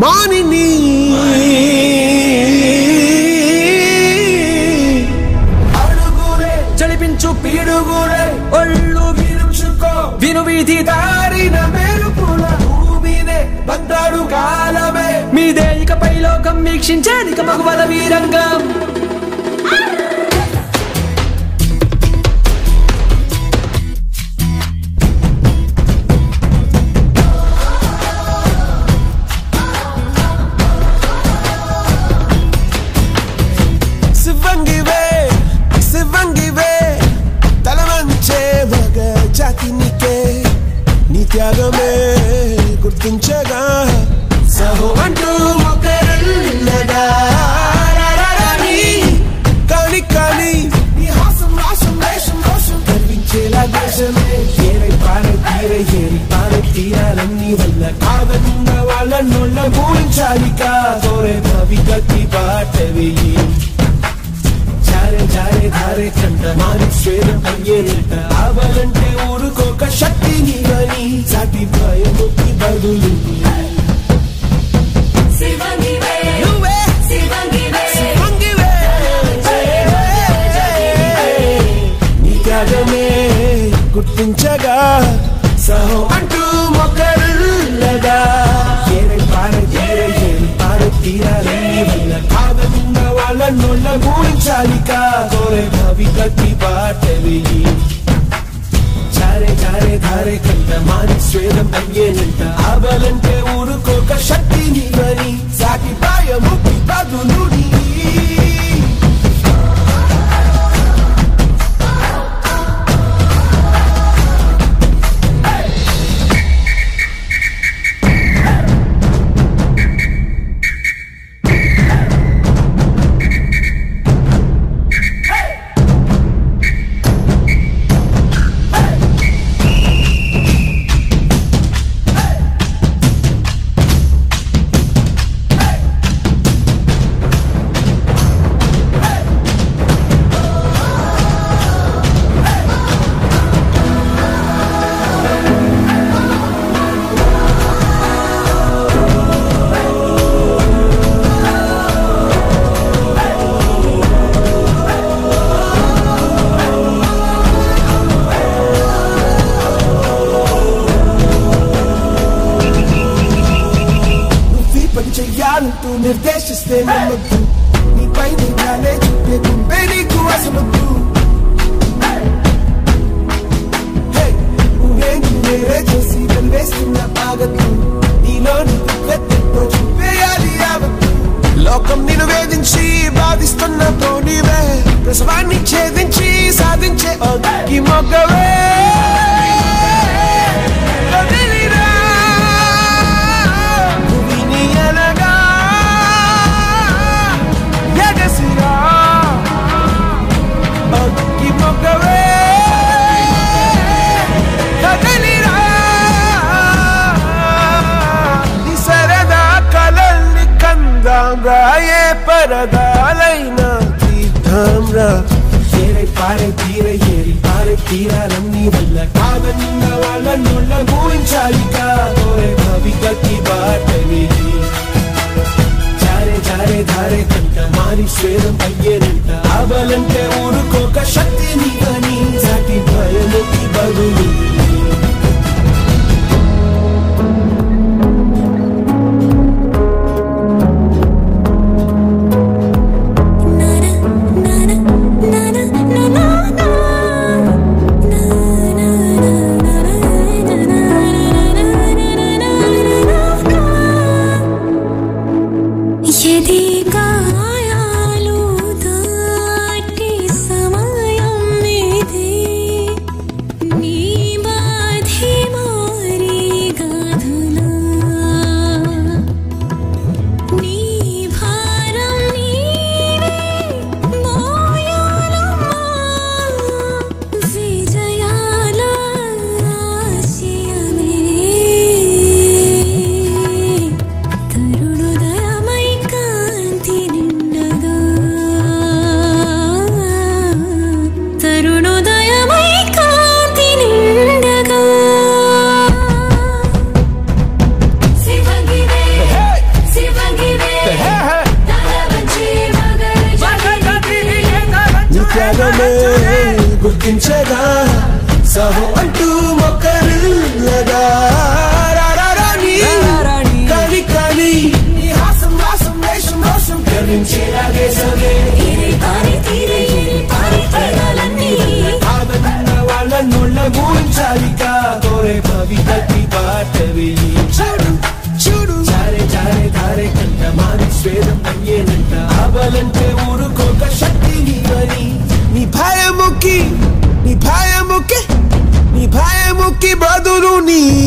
మానిని అడుగురే చలిపించు పీడుగురే ఒళ్ళు విరుచుకో విను వీధి దారిన మెరుపుల భూమినే బంగాడు కాలమే మీదే ఇకపై లోకం వీక్షించేదిక మగువల వీరంగం శివంగివే శివంగివే తలవంచే మగ జాతినికే నీ త్యాగమే గుర్తించగా సహో అంటూ మొక్కరున్నదా రారారాని. కాని కాని నీ హాసం రాసం వేషం రోషం కనిపించేలా దేశమే ఏరై పారే తీరే ఏరి పారే తీరాలన్నీ వల్ల కాదన్న వాళ్ళ నొళ్ళ పూరించాలి కాదోరే భవి గతి బాట వెయ్యి జారే జారే ధారే కంట మారి స్వేదం అయ్యేనంట ఆవాలంటే ఊరుకోక శక్తి నీవని సాటి భయముక్తి బదులు శివంగివే నువ్వే శివంగివే వంగివే నీ త్యాగమే గుర్తించగా సహో అంటూ మొక్కరుల్లగా ఏరై పార తీరే ఏరి పార తీరాలన్నీ వల్ల కాదన్న వాళ్ళ నొళ్ళ పూరించాలి కాదోరే భవి గతి బాట వెయ్యి చారే చారే ధారే కంట మారి స్వేదం అయ్యేనంట ఆవాలంటే ఊరుకోక శక్తి నీవని సాటి పాయముక్తి బదులుని నువ్వు పని చెయ్యాలంటూ నిర్దేశిస్తే నమ్మద్దు నీ పైన గానే చుట్టే గుంపే నీకు అసలొద్దు హే, నువ్వేంటి వేరే చేసి వెలివేస్తున్న ఆగద్దు నీలో నీకు వెత్తెట్టో చూపేయాలి యావత్తు లోకం నిన్ను వేధించి బాధిస్తున్న పోనీవే ప్రసవాన్ని ఛేదించి సాధించే అగ్గి మొగ్గవే కదిలిరా భూమిని ఎనగా ఎగసిరా అగ్గి మొగ్గవే కదిలిరా నీ సరదా కలల్ని కందాం రాయే పరదాలైనా తీద్దాం రా ఏరై పారే తీర ఏరి పారే తీరాలన్నీ వల్ల కాదన్న వాళ్ళ నొళ్ళ పూరించాలి కాదోరే భవి గతి బాట వేయి జారే జారే ధారే కంట మారి స్వేదం అయ్యేనంట ఆవాలంటే ఊరుకోక శక్తి నీవని సాటి భయముకి బదులు నా ప్రేమించగా సహో అంటూ మొక్కరిల్లగా రారారాణి, కాని కాని నీ హాసం వాసం వేషం రోషం కరించేలాగే సగే ఇరి పారి తీరే ఇరి పారి తీరాలన్నీ ఆదన్న వాళ్ళ నోళ్ళ మూయించాలిక కోరే పవి తట్టి పాటవి చూడు చూడు చారే చారే ధారే కంట మాని స్వేదం అయ్యేనంట ఆవలంటే ఊరుకోక శక్తి నీవని నీ భయముకి నీ భయముకి నీ భయముకి బదులు నీ